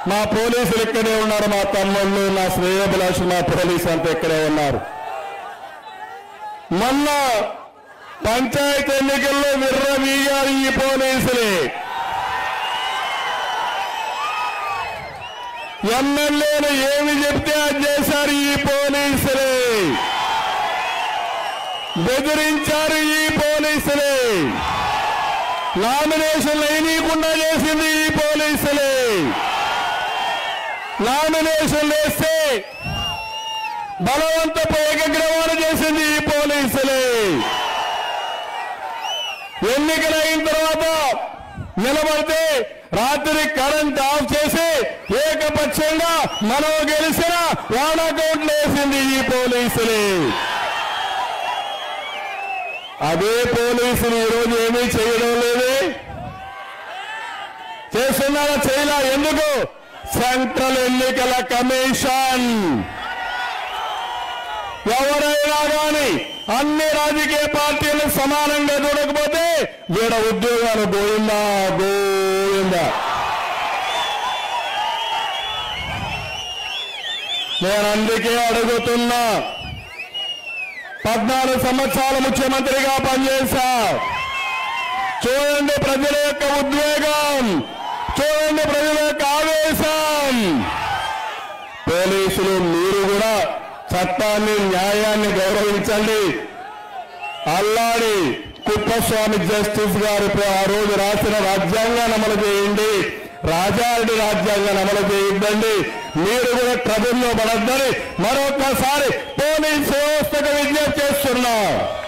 మా పోలీసులు ఇక్కడే ఉన్నారు మా తమ్ముళ్ళు నా శ్రేయభిలాషులు మా పోలీసు అంతా ఇక్కడే ఉన్నారు మొన్న పంచాయతీ ఎన్నికల్లో విర్రవీయారు ఈ పోలీసులే ఎమ్మెల్యేలు ఏమి చెప్తే అది చేశారు ఈ పోలీసులే బెదిరించారు ఈ పోలీసులే నామినేషన్లు వేయనీయకుండా చేసింది ఈ పోలీసులే నామినేషన్లు వేస్తే బలవంతపు ఏకగ్రవాణ చేసింది ఈ పోలీసులే ఎన్నికలైన తర్వాత నిలబడితే రాత్రి కరెంట్ ఆఫ్ చేసి ఏకపక్షంగా మనం గెలిచిన వాళ్ళ అకౌంట్లో వేసింది ఈ పోలీసులే అదే పోలీసులు ఈరోజు ఏమీ చేయడం లేదే చేస్తున్నారా చేయలా ఎందుకు సెంట్రల్ ఎన్నికల కమిషన్ ఎవరైనా కానీ అన్ని రాజకీయ పార్టీలు సమానంగా చూడకపోతే వీడ ఉద్యోగాలు గోయిందా గోయిందా నేను అందుకే అడుగుతున్నా పద్నాలుగు సంవత్సరాలు ముఖ్యమంత్రిగా పనిచేశా చూడండి ప్రజల యొక్క ఉద్వేగం చూడండి ప్రజల యొక్క ఆవేశం పోలీసులు మీరు కూడా చట్టాన్ని న్యాయాన్ని గౌరవించండి అల్లాడి కుప్పస్వామి జస్టిస్ గారు ఆ రోజు రాసిన రాజ్యాంగాన్ని అమలు చేయండి రాజారెడ్డి రాజ్యాంగాన్ని అమలు చేయొద్దండి మీరు కూడా ట్రబుల్లో పడద్దని మరొకసారి పోలీస్ వ్యవస్థకు విజ్ఞప్తి చేస్తున్నా